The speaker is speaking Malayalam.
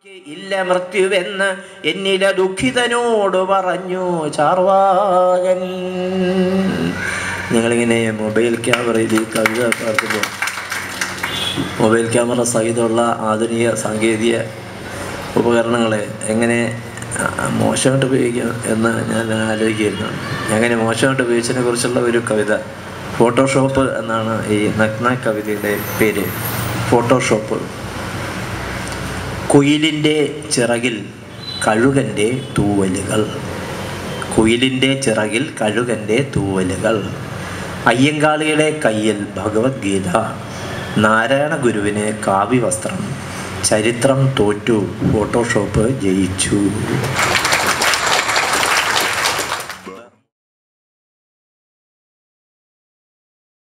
ഇല്ല മൃത്യുവെന്ന് എന്നിലെ ദുഃഖിതനോട് പറഞ്ഞു ചാർവാകൻ നിങ്ങളിങ്ങനെ മൊബൈൽ ക്യാമറയിൽ ഈ കവിത പാർക്കുമ്പോൾ മൊബൈൽ ക്യാമറ സഹിതമുള്ള ആധുനിക സാങ്കേതിക ഉപകരണങ്ങളെ എങ്ങനെ ആ, മോശമായിട്ട് ഉപയോഗിക്കാം എന്ന് ഞാൻ ആലോചിക്കുകയായിരുന്നു എങ്ങനെ മോശമായിട്ട് ഉപയോഗിച്ചതിനെ കുറിച്ചുള്ള ഒരു കവിത ഫോട്ടോഷോപ്പ് എന്നാണ് ഈ നഗ്ന കവിതയുടെ പേര് ഫോട്ടോഷോപ്പ് കുയിലിൻ്റെ ചിറകിൽ കഴുകൻ്റെ തൂവലുകൾ കുയിലിൻ്റെ ചിറകിൽ കഴുകൻ്റെ തൂവലുകൾ അയ്യങ്കാളിയുടെ കയ്യിൽ ഭഗവത്ഗീത നാരായണ ഗുരുവിന് കാവ്യവസ്ത്രം ചരിത്രം തോറ്റു ഫോട്ടോഷോപ്പ് ജയിച്ചു